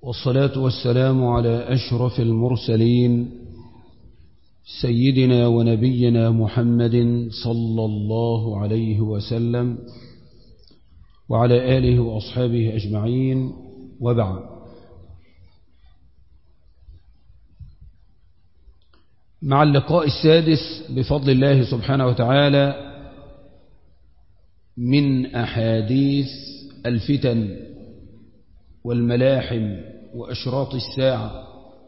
والصلاة والسلام على أشرف المرسلين سيدنا ونبينا محمد صلى الله عليه وسلم وعلى آله وأصحابه أجمعين وبعد مع اللقاء السادس بفضل الله سبحانه وتعالى من أحاديث الفتن والملاحم وأشراط الساعة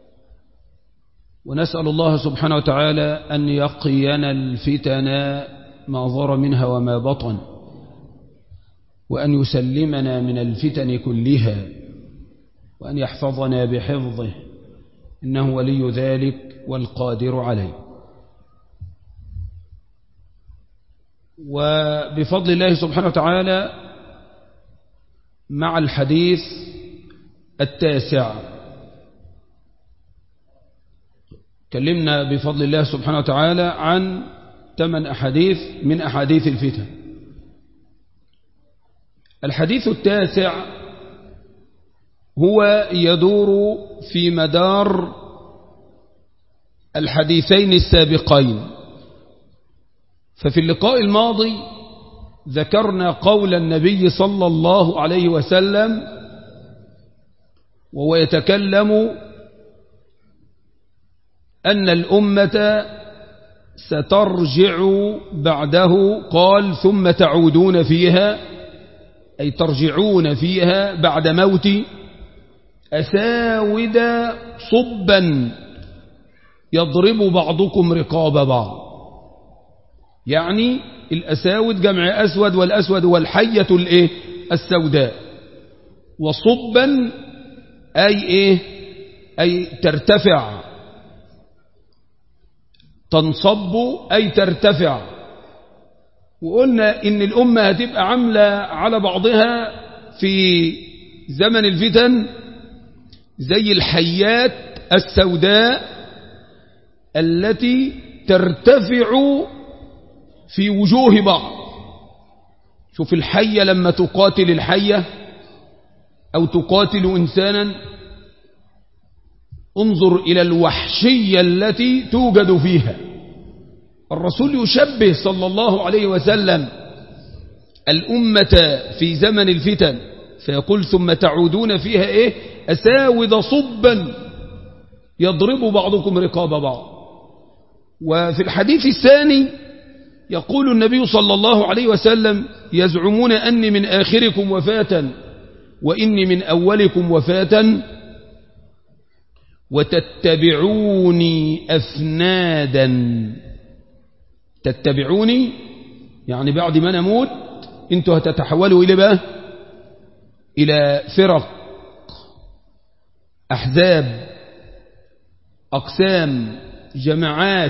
ونسأل الله سبحانه وتعالى أن يقينا الفتن ما ظهر منها وما بطن وأن يسلمنا من الفتن كلها وأن يحفظنا بحفظه إنه ولي ذلك والقادر عليه وبفضل الله سبحانه وتعالى مع الحديث التاسع كلمنا بفضل الله سبحانه وتعالى عن ثمان أحاديث من أحاديث الفتن الحديث التاسع هو يدور في مدار الحديثين السابقين ففي اللقاء الماضي ذكرنا قول النبي صلى الله عليه وسلم وهو يتكلم أن الأمة سترجع بعده قال ثم تعودون فيها أي ترجعون فيها بعد موت أساود صبا يضرب بعضكم رقاب بعض يعني الأساود جمع أسود والأسود والحية الإيه السوداء وصبا أي إيه أي ترتفع تنصب أي ترتفع وقلنا إن الأمة هتبقى عاملة على بعضها في زمن الفتن زي الحيات السوداء التي ترتفع في وجوه بعض شوف الحية لما تقاتل الحية أو تقاتل إنسانا انظر إلى الوحشية التي توجد فيها الرسول يشبه صلى الله عليه وسلم الأمة في زمن الفتن فيقول ثم تعودون فيها إيه أساود صبا يضرب بعضكم رقاب بعض وفي الحديث الثاني يقول النبي صلى الله عليه وسلم يزعمون أني من آخركم وفاة وإني من أولكم وفاة وتتبعوني أفنادا تتبعوني يعني بعد ما نموت انتوا هتتحولوا إلى بقى إلى فرق أحزاب أقسام جماعات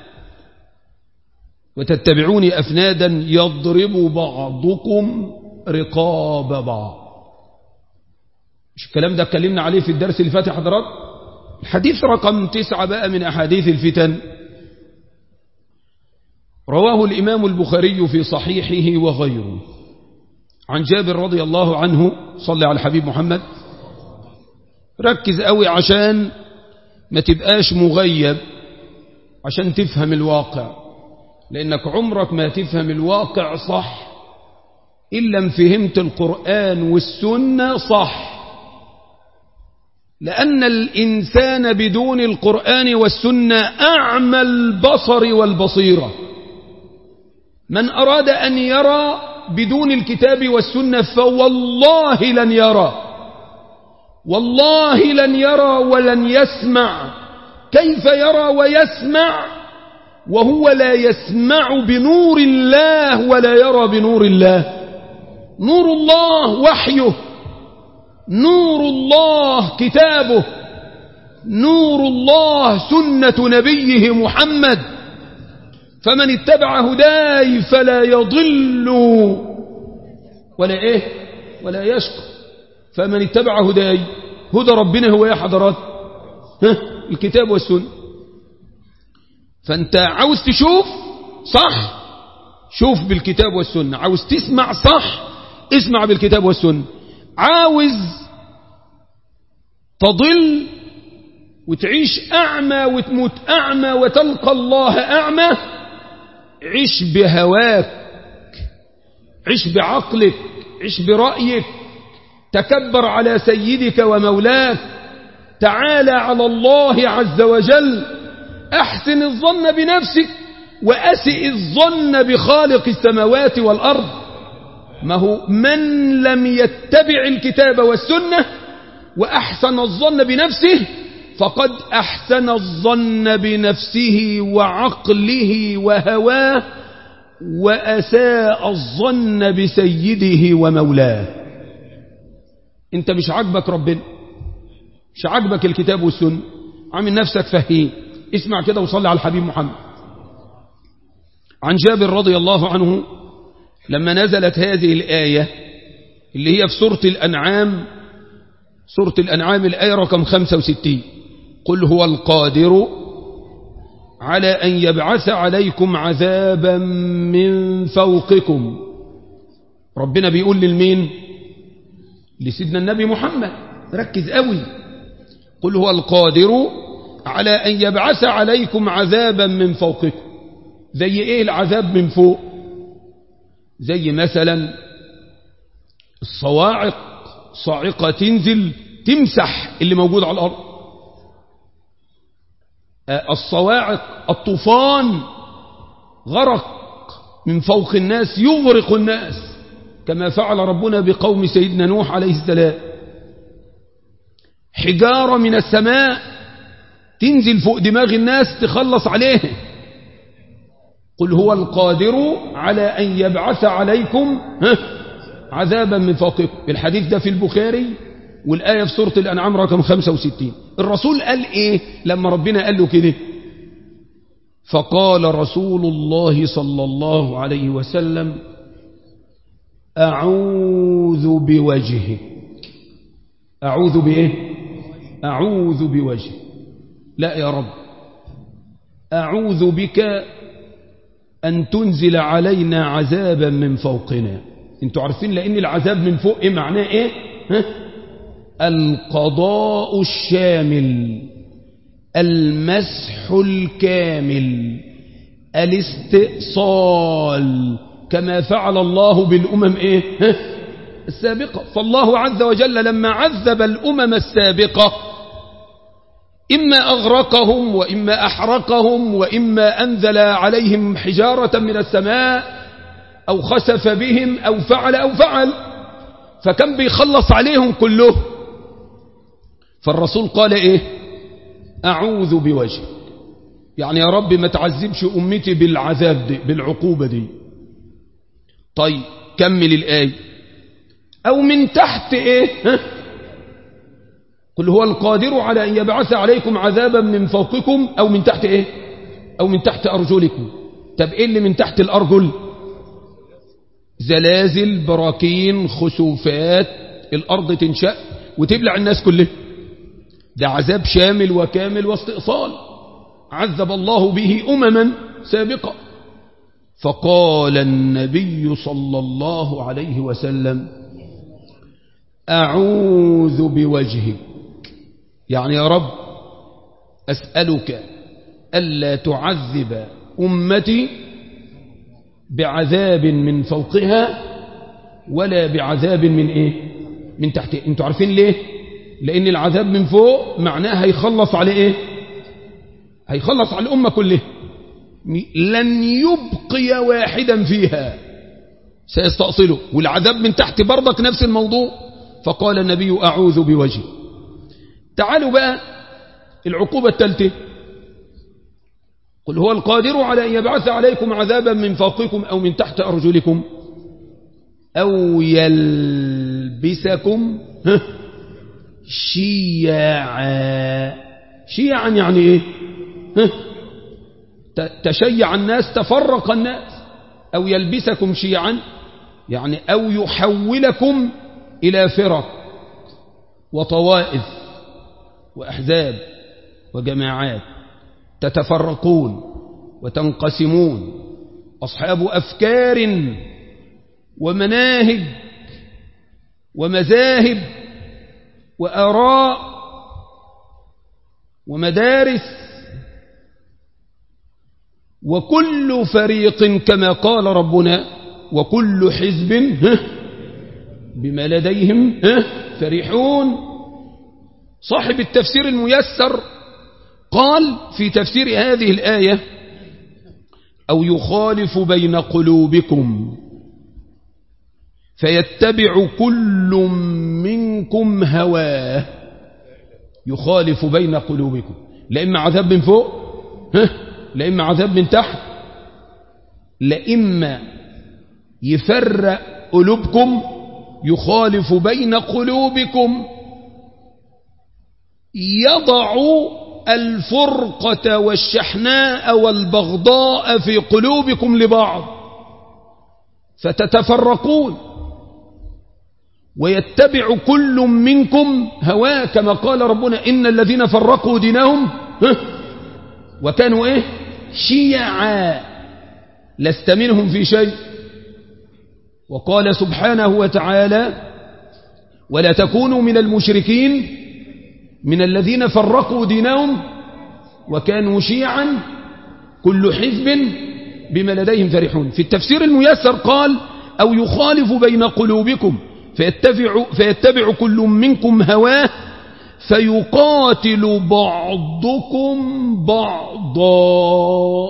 وتتبعوني أفنادا يضرب بعضكم رقاب بعض مش الكلام ده اتكلمنا عليه في الدرس اللي فات حضرات الحديث رقم تسعة بقى من أحاديث الفتن رواه الإمام البخاري في صحيحه وغيره عن جابر رضي الله عنه صلى على الحبيب محمد ركز قوي عشان ما تبقاش مغيب عشان تفهم الواقع لأنك عمرك ما تفهم الواقع صح إلا لم فهمت القرآن والسنة صح لأن الإنسان بدون القرآن والسنة أعمى البصر والبصيرة من أراد أن يرى بدون الكتاب والسنة فوالله لن يرى والله لن يرى ولن يسمع كيف يرى ويسمع وهو لا يسمع بنور الله ولا يرى بنور الله نور الله وحيه نور الله كتابه نور الله سنة نبيه محمد فمن اتبع هداي فلا يضل ولا ايه ولا يشقى فمن اتبع هداي هدى ربنا هو يا حضرات ها الكتاب والسنة فانت عاوز تشوف صح شوف بالكتاب والسنة عاوز تسمع صح اسمع بالكتاب والسنة عاوز تضل وتعيش أعمى وتموت أعمى وتلقى الله أعمى عش بهواك عش بعقلك عش برأيك تكبر على سيدك ومولاك تعالى على الله عز وجل أحسن الظن بنفسك وأسئ الظن بخالق السماوات والأرض ما هو من لم يتبع الكتاب والسنة وأحسن الظن بنفسه فقد أحسن الظن بنفسه وعقله وهواه وأساء الظن بسيده ومولاه انت مش عاجبك ربنا مش عاجبك الكتاب والسنة عامل نفسك فهيم اسمع كده وصلي على الحبيب محمد عن جابر رضي الله عنه لما نزلت هذه الآية اللي هي في سورة الأنعام سورة الأنعام الآية رقم 65 قل هو القادر على أن يبعث عليكم عذابا من فوقكم ربنا بيقول للمين لسيدنا النبي محمد ركز قوي قل هو القادر على أن يبعث عليكم عذابا من فوقكم زي ايه العذاب من فوق زي مثلا الصواعق صاعقة تنزل تمسح اللي موجود على الأرض الصواعق الطوفان غرق من فوق الناس يغرق الناس كما فعل ربنا بقوم سيدنا نوح عليه السلام حجارة من السماء تنزل فوق دماغ الناس تخلص عليه قل هو القادر على أن يبعث عليكم عذابا من فوقكم الحديث ده في البخاري والآية في سورة الأنعام رقم 65 الرسول قال إيه لما ربنا قال له كده فقال رسول الله صلى الله عليه وسلم أعوذ بوجهك أعوذ بإيه أعوذ بوجهك لا يا رب أعوذ بك أن تنزل علينا عذابا من فوقنا انتوا عارفين لأن العذاب من فوق إيه معناه إيه ها؟ القضاء الشامل المسح الكامل الاستئصال كما فعل الله بالأمم إيه ها؟ السابقة فالله عز وجل لما عذب الأمم السابقة إما أغرقهم وإما أحرقهم وإما أنزل عليهم حجارة من السماء أو خسف بهم أو فعل أو فعل فكان بيخلص عليهم كله فالرسول قال إيه أعوذ بوجه يعني يا رب ما تعذبش أمتي بالعذاب دي بالعقوبة دي طيب كمل الآية أو من تحت إيه ها؟ قل هو القادر على أن يبعث عليكم عذابا من فوقكم أو من تحت إيه أو من تحت أرجلكم طب إيه اللي من تحت الأرجل زلازل براكين خسوفات الأرض تنشأ وتبلع الناس كلها ده عذاب شامل وكامل واستئصال عذب الله به أمما سابقة فقال النبي صلى الله عليه وسلم أعوذ بوجهك يعني يا رب أسألك ألا تعذب أمتي بعذاب من فوقها ولا بعذاب من إيه من تحت انتوا عارفين ليه لأن العذاب من فوق معناه هيخلص على إيه هيخلص على الأمة كلها لن يبقي واحدا فيها سيستأصله والعذاب من تحت برضك نفس الموضوع فقال النبي أعوذ بوجهي تعالوا بقى العقوبة الثالثة قل هو القادر على أن يبعث عليكم عذابا من فوقكم أو من تحت أرجلكم أو يلبسكم شيعا شيعا يعني إيه تشيع الناس تفرق الناس أو يلبسكم شيعا يعني أو يحولكم إلى فرق وطوائف وأحزاب وجماعات تتفرقون وتنقسمون أصحاب أفكار ومناهج ومذاهب وآراء ومدارس وكل فريق كما قال ربنا وكل حزب بما لديهم فرحون صاحب التفسير الميسر قال في تفسير هذه الآية أو يخالف بين قلوبكم فيتبع كل منكم هواه يخالف بين قلوبكم لإما عذاب من فوق ها لإما عذاب من تحت لإما يفرق قلوبكم يخالف بين قلوبكم يضع الفرقة والشحناء والبغضاء في قلوبكم لبعض فتتفرقون ويتبع كل منكم هواه كما قال ربنا إن الذين فرقوا دينهم وكانوا إيه شيعا لست منهم في شيء وقال سبحانه وتعالى ولا تكونوا من المشركين من الذين فرقوا دينهم وكانوا شيعا كل حزب بما لديهم فرحون في التفسير الميسر قال أو يخالف بين قلوبكم فيتبع, فيتبع كل منكم هواه فيقاتل بعضكم بعضا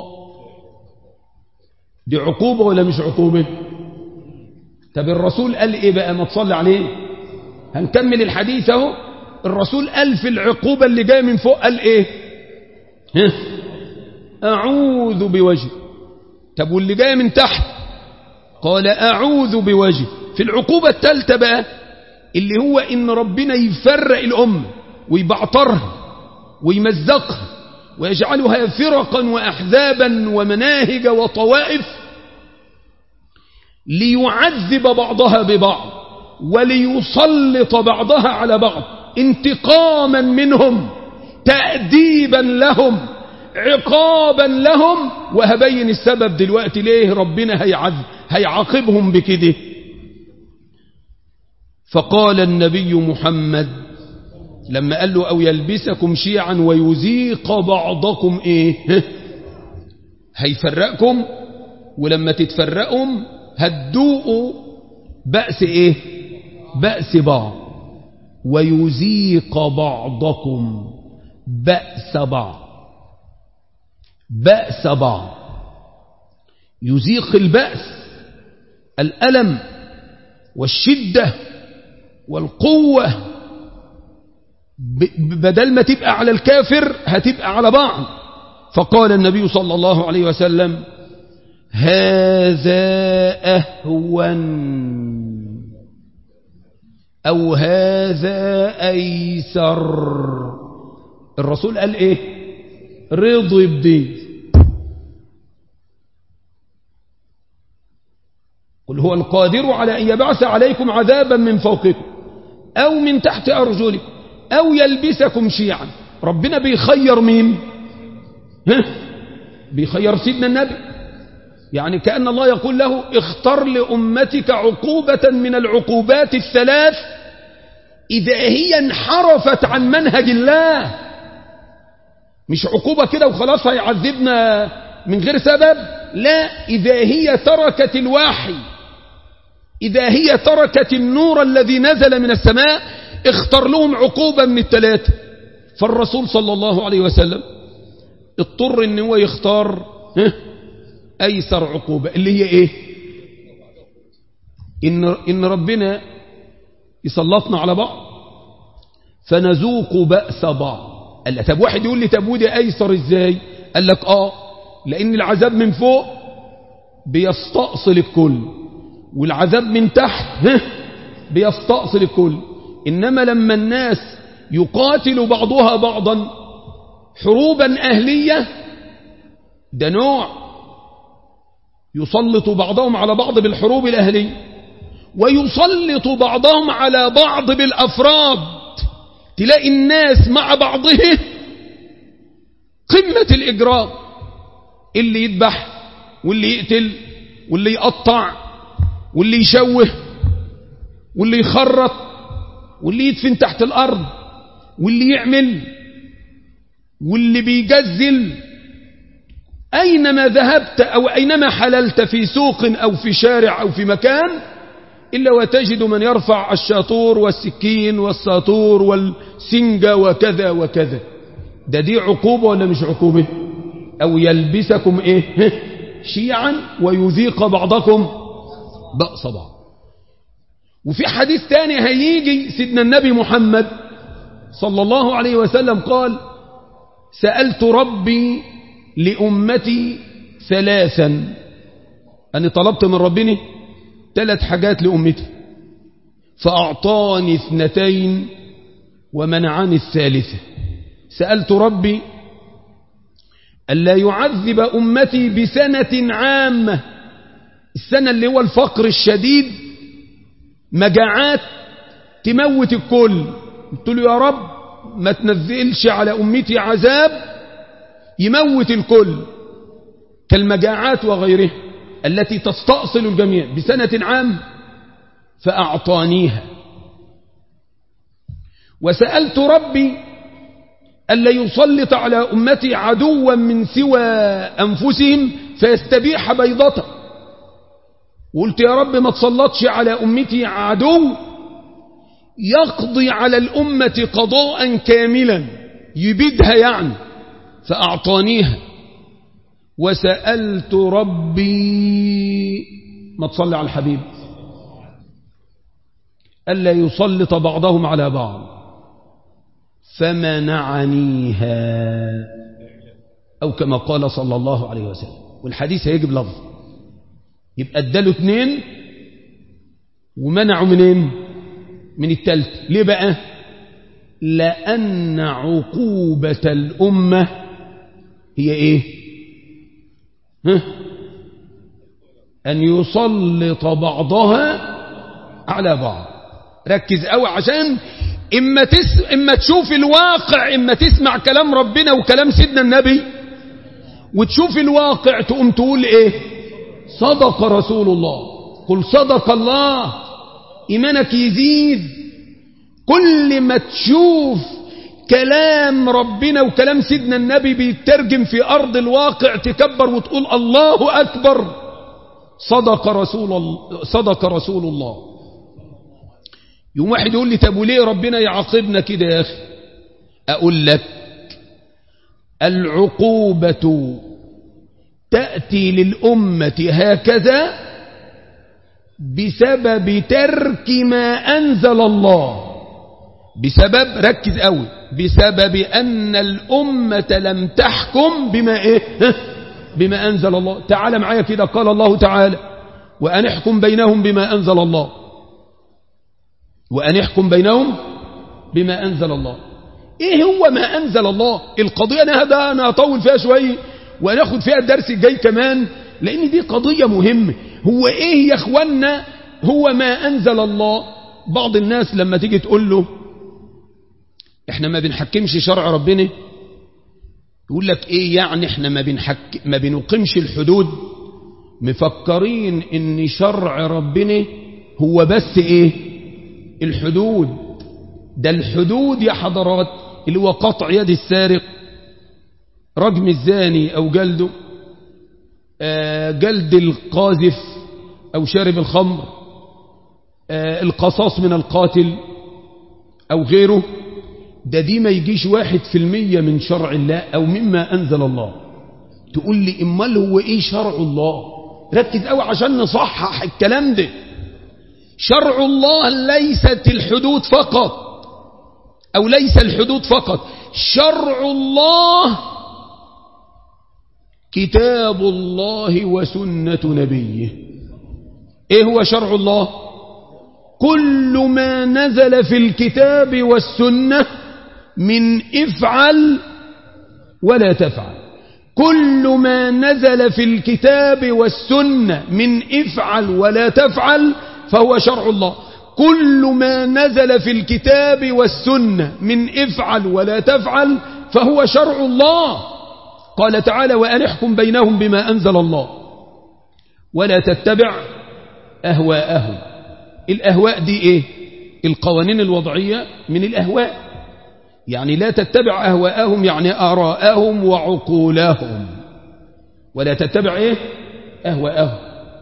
دي عقوبة ولا مش عقوبة طب الرسول قال ايه بقى ما تصلي عليه هنكمل الحديث اهو الرسول قال في العقوبة اللي جاية من فوق قال ايه ها؟ اعوذ بوجه طب واللي جاية من تحت قال اعوذ بوجه في العقوبة الثالثة بقى اللي هو ان ربنا يفرق الامة ويبعطرها ويمزقها ويجعلها فرقا واحزابا ومناهج وطوائف ليعذب بعضها ببعض وليسلط بعضها على بعض انتقاما منهم تأديبا لهم عقابا لهم وهبين السبب دلوقتي ليه ربنا هيعذب هيعاقبهم بكده فقال النبي محمد لما قال له أو يلبسكم شيعا ويزيق بعضكم إيه هيفرقكم ولما تتفرقوا هتدوقوا بأس إيه بأس بعض ويزيق بعضكم بأس بعض بأس بعض يزيق البأس الألم والشدة والقوة بدل ما تبقى على الكافر هتبقى على بعض فقال النبي صلى الله عليه وسلم هذا أهون أو هذا أيسر الرسول قال إيه رضي بدي قل هو القادر على أن يبعث عليكم عذابا من فوقكم أو من تحت أرجلكم أو يلبسكم شيعا ربنا بيخير مين ها؟ بيخير سيدنا النبي يعني كأن الله يقول له اختر لأمتك عقوبة من العقوبات الثلاث إذا هي انحرفت عن منهج الله مش عقوبة كده وخلاص هيعذبنا من غير سبب لا إذا هي تركت الوحي إذا هي تركت النور الذي نزل من السماء اختر لهم عقوبة من الثلاثة فالرسول صلى الله عليه وسلم اضطر ان هو يختار ايسر عقوبة اللي هي ايه ان, إن ربنا يسلطنا على بعض فنذوق بأس بعض قال طب واحد يقول لي طب ودي ايسر ازاي قال لك اه لان العذاب من فوق بيستأصل الكل والعذاب من تحت بيستأصل الكل إنما لما الناس يقاتل بعضها بعضا حروبا أهلية ده نوع يسلط بعضهم على بعض بالحروب الأهلية ويسلط بعضهم على بعض بالأفراد تلاقي الناس مع بعضه قمة الإجرام اللي يذبح واللي يقتل واللي يقطع واللي يشوه واللي يخرط واللي يدفن تحت الأرض واللي يعمل واللي بيجزل أينما ذهبت أو أينما حللت في سوق أو في شارع أو في مكان إلا وتجد من يرفع الشاطور والسكين والساطور والسنجة وكذا وكذا ده دي عقوبة ولا مش عقوبة أو يلبسكم إيه شيعا ويذيق بعضكم بأس بعض وفي حديث تاني هيجي سيدنا النبي محمد صلى الله عليه وسلم قال سألت ربي لأمتي ثلاثا أنا طلبت من ربنا ثلاث حاجات لأمتي فأعطاني اثنتين ومنعني الثالثة سألت ربي ألا يعذب أمتي بسنة عامة السنة اللي هو الفقر الشديد مجاعات تموت الكل قلت له يا رب ما تنزلش على أمتي عذاب يموت الكل كالمجاعات وغيرها التي تستأصل الجميع بسنة عام فأعطانيها وسألت ربي ألا يسلط على أمتي عدوا من سوى أنفسهم فيستبيح بيضته قلت يا رب ما تسلطش على أمتي عدو يقضي على الأمة قضاء كاملا يبيدها يعني فأعطانيها وسألت ربي ما تصلي على الحبيب ألا يسلط بعضهم على بعض فمنعنيها أو كما قال صلى الله عليه وسلم والحديث هيجب لفظ يبقى اداله اثنين ومنعوا منين من التالت ليه بقى لأن عقوبة الأمة هي ايه ها؟ أن يسلط بعضها على بعض ركز قوي عشان إما, تس... إما تشوف الواقع إما تسمع كلام ربنا وكلام سيدنا النبي وتشوف الواقع تقوم تقول إيه صدق رسول الله قل صدق الله إيمانك يزيد كل ما تشوف كلام ربنا وكلام سيدنا النبي بيترجم في أرض الواقع تكبر وتقول الله أكبر صدق رسول الله صدق رسول الله يوم واحد يقول لي طب وليه ربنا يعاقبنا كده يا أخي أقول لك العقوبة تأتي للأمة هكذا بسبب ترك ما أنزل الله بسبب ركز قوي بسبب أن الأمة لم تحكم بما إيه بما أنزل الله تعال معايا كده قال الله تعالى وأن احكم بينهم بما أنزل الله وأن يحكم بينهم بما أنزل الله إيه هو ما أنزل الله القضية أنا هذا أنا أطول فيها شوية وناخد فيها الدرس الجاي كمان لأن دي قضية مهمة هو إيه يا أخوانا هو ما أنزل الله بعض الناس لما تيجي تقول له احنا ما بنحكمش شرع ربنا يقول لك ايه يعني احنا ما بنحك ما بنقيمش الحدود مفكرين ان شرع ربنا هو بس ايه الحدود ده الحدود يا حضرات اللي هو قطع يد السارق رجم الزاني أو جلده آه جلد القاذف أو شارب الخمر آه القصاص من القاتل أو غيره ده دي ما يجيش واحد في المية من شرع الله أو مما أنزل الله تقول لي إمال هو إيه شرع الله ركز قوي عشان نصحح الكلام ده شرع الله ليست الحدود فقط أو ليس الحدود فقط شرع الله كتاب الله وسنة نبيه ايه هو شرع الله كل ما نزل في الكتاب والسنة من افعل ولا تفعل كل ما نزل في الكتاب والسنة من افعل ولا تفعل فهو شرع الله كل ما نزل في الكتاب والسنة من افعل ولا تفعل فهو شرع الله قال تعالى وأن احكم بينهم بما أنزل الله ولا تتبع أهواءهم الأهواء دي إيه القوانين الوضعية من الأهواء يعني لا تتبع أهواءهم يعني آراءهم وعقولهم ولا تتبع إيه أهواءهم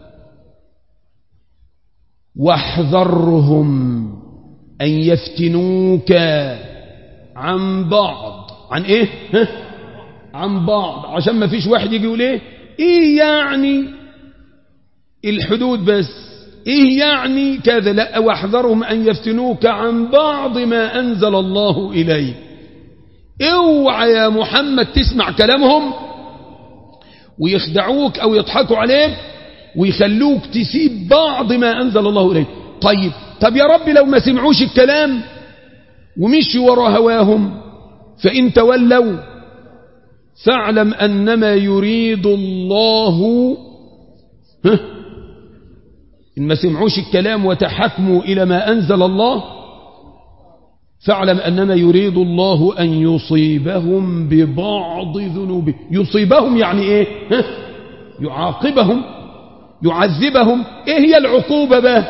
واحذرهم أن يفتنوك عن بعض عن إيه ها؟ عن بعض عشان ما فيش واحد يجي يقول إيه إيه يعني الحدود بس إيه يعني كذا لا واحذرهم أن يفتنوك عن بعض ما أنزل الله إليك اوعى يا محمد تسمع كلامهم ويخدعوك أو يضحكوا عليك ويخلوك تسيب بعض ما أنزل الله إليك طيب طب يا رب لو ما سمعوش الكلام ومشوا ورا هواهم فإن تولوا فاعلم أنما يريد الله ها إن ما سمعوش الكلام وتحكموا إلى ما أنزل الله فاعلم أنما يريد الله أن يصيبهم ببعض ذنوبهم يصيبهم يعني إيه ها؟ يعاقبهم يعذبهم إيه هي العقوبة بقى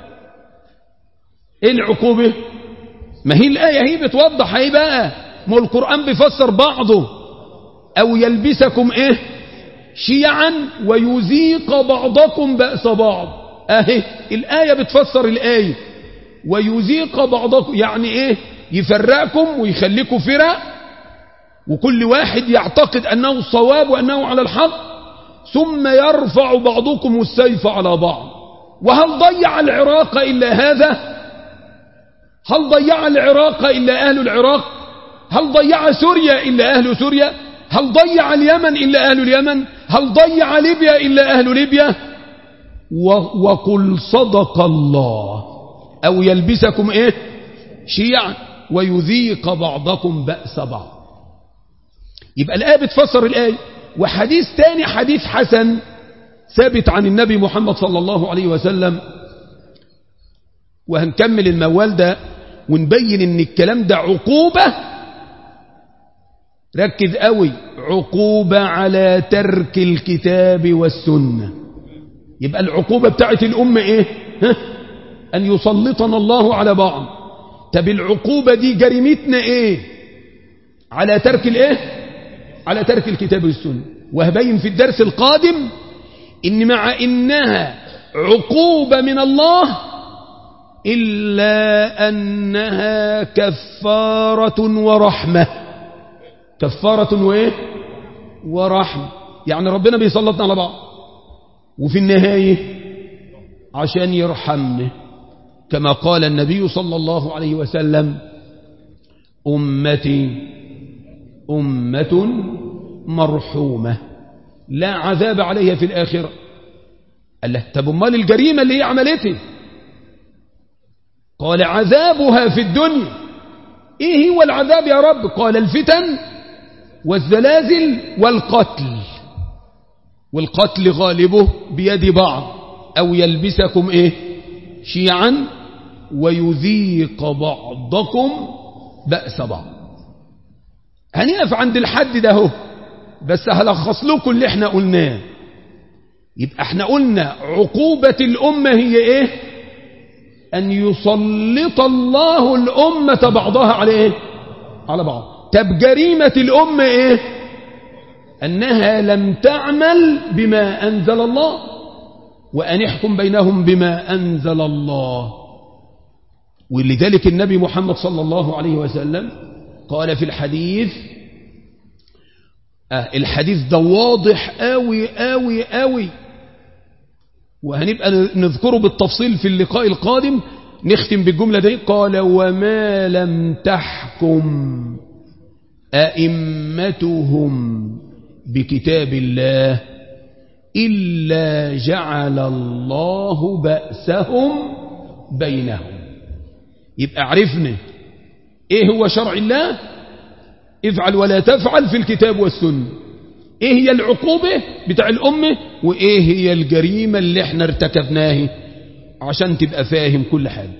إيه العقوبة ما هي الآية هي بتوضح إيه بقى ما القرآن بيفسر بعضه أو يلبسكم إيه شيعا ويذيق بعضكم بأس بعض اهي الآية بتفسر الآية ويذيق بعضكم يعني ايه يفرقكم ويخليكم فرق وكل واحد يعتقد أنه الصواب وأنه على الحق ثم يرفع بعضكم السيف على بعض وهل ضيع العراق إلا هذا هل ضيع العراق إلا أهل العراق هل ضيع سوريا إلا أهل سوريا هل ضيع اليمن إلا أهل اليمن هل ضيع ليبيا إلا أهل ليبيا وقل صدق الله أو يلبسكم إيه شيعا ويذيق بعضكم بأس بعض يبقى الآية بتفسر الآية وحديث تاني حديث حسن ثابت عن النبي محمد صلى الله عليه وسلم وهنكمل الموال ده ونبين ان الكلام ده عقوبة ركز قوي عقوبة على ترك الكتاب والسنة يبقى العقوبة بتاعت الأمة إيه ها؟ أن يسلطنا الله على بعض طب العقوبة دي جريمتنا إيه على ترك الإيه على ترك الكتاب والسنة وهبين في الدرس القادم إن مع إنها عقوبة من الله إلا أنها كفارة ورحمة كفارة وإيه ورحمة يعني ربنا بيسلطنا على بعض وفي النهاية عشان يرحمنا كما قال النبي صلى الله عليه وسلم أمتي أمة مرحومة لا عذاب عليها في الآخرة قال له طب امال الجريمة اللي هي عملته قال عذابها في الدنيا ايه هو العذاب يا رب قال الفتن والزلازل والقتل والقتل غالبه بيد بعض أو يلبسكم إيه شيعا ويذيق بعضكم بأس بعض هنقف عند الحد ده هو بس هلخص لكم اللي احنا قلناه يبقى احنا قلنا عقوبة الأمة هي ايه أن يسلط الله الأمة بعضها على ايه على بعض طب جريمة الأمة ايه أنها لم تعمل بما أنزل الله وأن يحكم بينهم بما أنزل الله ولذلك النبي محمد صلى الله عليه وسلم قال في الحديث آه الحديث ده واضح قوي قوي قوي وهنبقى نذكره بالتفصيل في اللقاء القادم نختم بالجملة دي قال وما لم تحكم أئمتهم بكتاب الله إلا جعل الله بأسهم بينهم يبقى عرفنا ايه هو شرع الله افعل ولا تفعل في الكتاب والسنة ايه هي العقوبة بتاع الأمة وايه هي الجريمة اللي احنا ارتكبناها عشان تبقى فاهم كل حاجة